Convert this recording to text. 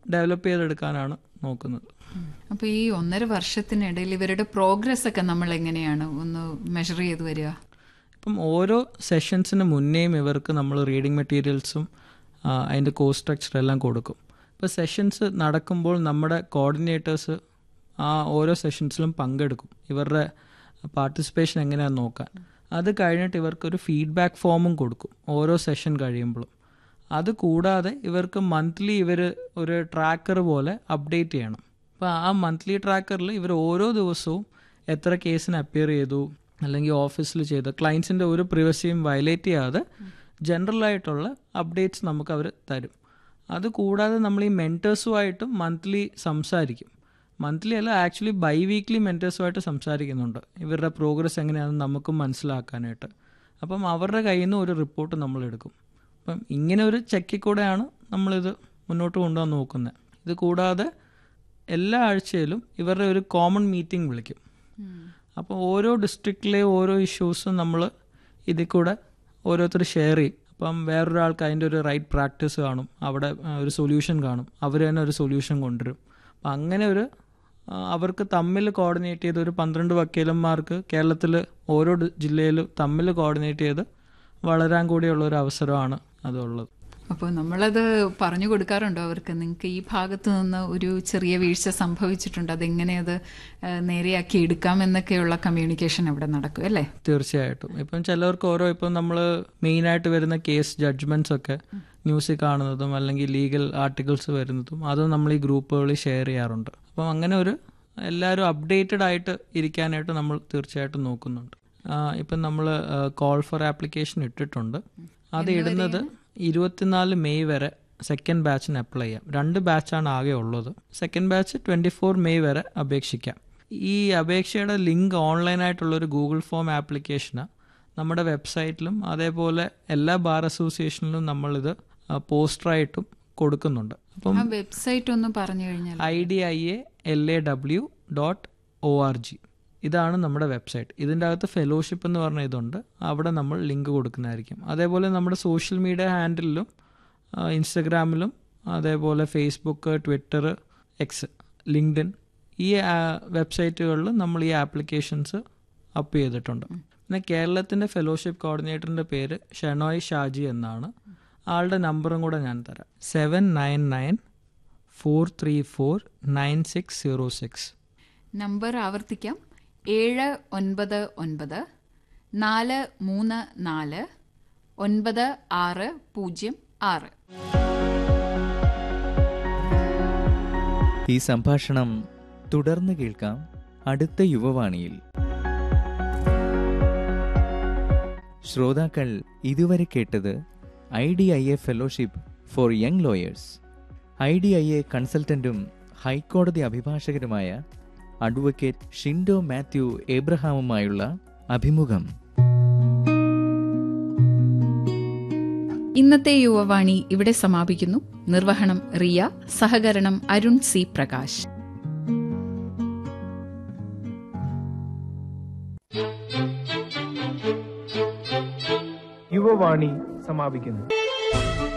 develop ചെയ്തെടുക്കാനാണ് നോക്കുന്നത് അപ്പൊ ഈ ഒന്നര വർഷത്തിനിടയിൽ ഇവരുടെ പ്രോഗ്രസ് ഒക്കെ നമ്മൾ എങ്ങനെയാണ് ഒന്ന് മെഷർ ചെയ്ത് വരിക ഇപ്പം ഓരോ സെഷൻസിന് മുന്നേയും ഇവർക്ക് നമ്മൾ റീഡിങ് മെറ്റീരിയൽസും അതിൻ്റെ കോഴ്സ് സ്ട്രക്ചർ എല്ലാം കൊടുക്കും ഇപ്പോൾ സെഷൻസ് നടക്കുമ്പോൾ നമ്മുടെ കോർഡിനേറ്റേഴ്സ് ആ ഓരോ സെഷൻസിലും പങ്കെടുക്കും ഇവരുടെ പാർട്ടിസിപ്പേഷൻ എങ്ങനെയാണെന്ന് നോക്കാൻ അത് കഴിഞ്ഞിട്ട് ഇവർക്കൊരു ഫീഡ്ബാക്ക് ഫോമും കൊടുക്കും ഓരോ സെഷൻ കഴിയുമ്പോഴും അത് കൂടാതെ ഇവർക്ക് മന്ത്ലി ഇവർ ഒരു ട്രാക്കർ പോലെ അപ്ഡേറ്റ് ചെയ്യണം അപ്പോൾ ആ മന്ത്ലി ട്രാക്കറിൽ ഇവർ ഓരോ ദിവസവും എത്ര കേസിന് അപ്പിയർ ചെയ്തു അല്ലെങ്കിൽ ഓഫീസിൽ ചെയ്ത ക്ലയൻസിൻ്റെ ഒരു പ്രിവസിയും വയലേറ്റ് ചെയ്യാതെ ജനറൽ ആയിട്ടുള്ള അപ്ഡേറ്റ്സ് നമുക്ക് അവർ തരും അത് കൂടാതെ നമ്മൾ ഈ മെൻറ്റേഴ്സുമായിട്ടും മന്ത്ലി സംസാരിക്കും മന്ത്ലി അല്ല ആക്ച്വലി ബൈ വീക്ക്ലി മെൻറ്റേഴ്സുമായിട്ട് സംസാരിക്കുന്നുണ്ട് ഇവരുടെ പ്രോഗ്രസ് എങ്ങനെയാണെന്ന് നമുക്കും മനസ്സിലാക്കാനായിട്ട് അപ്പം അവരുടെ കയ്യിൽ നിന്ന് ഒരു റിപ്പോർട്ട് നമ്മൾ എടുക്കും അപ്പം ഇങ്ങനെ ഒരു ചെക്കിൽ കൂടെയാണ് നമ്മളിത് മുന്നോട്ട് കൊണ്ടുപോകാൻ നോക്കുന്നത് ഇത് കൂടാതെ എല്ലാ ആഴ്ചയിലും ഇവരുടെ ഒരു കോമൺ മീറ്റിംഗ് വിളിക്കും അപ്പോൾ ഓരോ ഡിസ്ട്രിക്റ്റിലെ ഓരോ ഇഷ്യൂസും നമ്മൾ ഇതിൽ കൂടെ ഓരോരുത്തർ ഷെയർ ചെയ്യും അപ്പം വേറൊരാൾക്ക് അതിൻ്റെ ഒരു റൈറ്റ് പ്രാക്ടീസ് കാണും അവിടെ ആ, ഒരു സൊല്യൂഷൻ കാണും അവർ തന്നെ ഒരു സൊല്യൂഷൻ കൊണ്ടുവരും അപ്പം അങ്ങനെ ഒരു ആ, അവർക്ക് തമ്മിൽ കോർഡിനേറ്റ് ചെയ്ത് ഒരു പന്ത്രണ്ട് വക്കീലന്മാർക്ക് കേരളത്തിൽ ഓരോ ഡി- ജില്ലയിലും തമ്മിൽ കോർഡിനേറ്റ് ചെയ്ത് വളരാൻ കൂടിയുള്ള ഒരു അവസരമാണ് അതുള്ളത് അപ്പോൾ നമ്മളത് പറഞ്ഞു കൊടുക്കാറുണ്ടോ അവർക്ക് നിങ്ങൾക്ക് ഈ ഭാഗത്ത് നിന്ന് ഒരു ചെറിയ വീഴ്ച സംഭവിച്ചിട്ടുണ്ട് അതെങ്ങനെ അത് ആ, നേരെയാക്കി എടുക്കാം എന്നൊക്കെയുള്ള കമ്മ്യൂണിക്കേഷൻ അവിടെ നടക്കും അല്ലേ തീർച്ചയായിട്ടും ഇപ്പം ചിലവർക്ക് ഓരോ ഇപ്പം നമ്മൾ മെയിനായിട്ട് വരുന്ന കേസ് ജഡ്ജ്മെന്റ്സ് ഒക്കെ ന്യൂസിൽ കാണുന്നതും അല്ലെങ്കിൽ ലീഗൽ ആർട്ടിക്കിൾസ് വരുന്നതും അത് നമ്മൾ ഈ ഗ്രൂപ്പുകളിൽ ഷെയർ ചെയ്യാറുണ്ട് അപ്പം അങ്ങനെ ഒരു എല്ലാവരും അപ്ഡേറ്റഡ് ആയിട്ട് ഇരിക്കാനായിട്ട് നമ്മൾ തീർച്ചയായിട്ടും നോക്കുന്നുണ്ട് ആ, ഇപ്പം നമ്മൾ കോൾ ഫോർ ആപ്ലിക്കേഷൻ ഇട്ടിട്ടുണ്ട് അത് ഇടുന്നത് ഇരുപത്തിനാല് മെയ് വരെ സെക്കൻഡ് ബാച്ചിന് അപ്ലൈ ചെയ്യാം രണ്ട് ബാച്ചാണ് ആകെ ഉള്ളത് second batch twenty four May വരെ അപേക്ഷിക്കാം ഈ അപേക്ഷയുടെ ലിങ്ക് ഓൺലൈനായിട്ടുള്ള ഒരു ഗൂഗിൾ ഫോം ആപ്ലിക്കേഷന് നമ്മുടെ വെബ്സൈറ്റിലും അതേപോലെ എല്ലാ ബാർ അസോസിയേഷനിലും നമ്മളിത് പോസ്റ്ററായിട്ടും കൊടുക്കുന്നുണ്ട് അപ്പം ആ വെബ്സൈറ്റ് ഒന്ന് പറഞ്ഞു കഴിഞ്ഞാൽ I D I A L A W dot O R G ഇതാണ് നമ്മുടെ വെബ്സൈറ്റ് ഇതിൻ്റെ അകത്ത് ഫെലോഷിപ്പ് എന്ന് പറഞ്ഞ ഇതുണ്ട് അവിടെ നമ്മൾ ലിങ്ക് കൊടുക്കുന്നതായിരിക്കും അതേപോലെ നമ്മുടെ സോഷ്യൽ മീഡിയ ഹാൻഡിലും ഇൻസ്റ്റഗ്രാമിലും അതേപോലെ ഫേസ്ബുക്ക് ട്വിറ്റർ എക്സ് ലിങ്ക്ഡിൻ ഈ വെബ്സൈറ്റുകളിൽ നമ്മൾ ഈ ആപ്ലിക്കേഷൻസ് അപ്പ് ചെയ്തിട്ടുണ്ട് പിന്നെ കേരളത്തിൻ്റെ ഫെലോഷിപ്പ് കോർഡിനേറ്ററിൻ്റെ പേര് ഷെനോയ് ഷാജി എന്നാണ് ആളുടെ നമ്പറും കൂടെ ഞാൻ തരാം seven nine nine four three four nine six zero six number ആവർത്തിക്കാം ഏഴ് ഒൻപത് ഒൻപത് നാല് മൂന്ന് നാല് ഒൻപത് ആറ് പൂജ്യം ആറ് ഈ സംഭാഷണം തുടർന്ന് കേൾക്കാം അടുത്ത യുവവാണിയിൽ ശ്രോതാക്കൾ ഇതുവരെ കേട്ടത് I D I A fellowship for young lawyers I D I A കൺസൾട്ടന്റും ഹൈക്കോടതി അഭിഭാഷകരുമായ അഡ്വക്കേറ്റ് ഷിൻഡോ മാത്യു ഏബ്രഹാമുമായുള്ള അഭിമുഖം ഇന്നത്തെ യുവവാണി ഇവിടെ സമാപിക്കുന്നു നിർവഹണം റിയ സഹകരണം അരുൺ സി പ്രകാശ് യുവവാണി സമാപിക്കുന്നു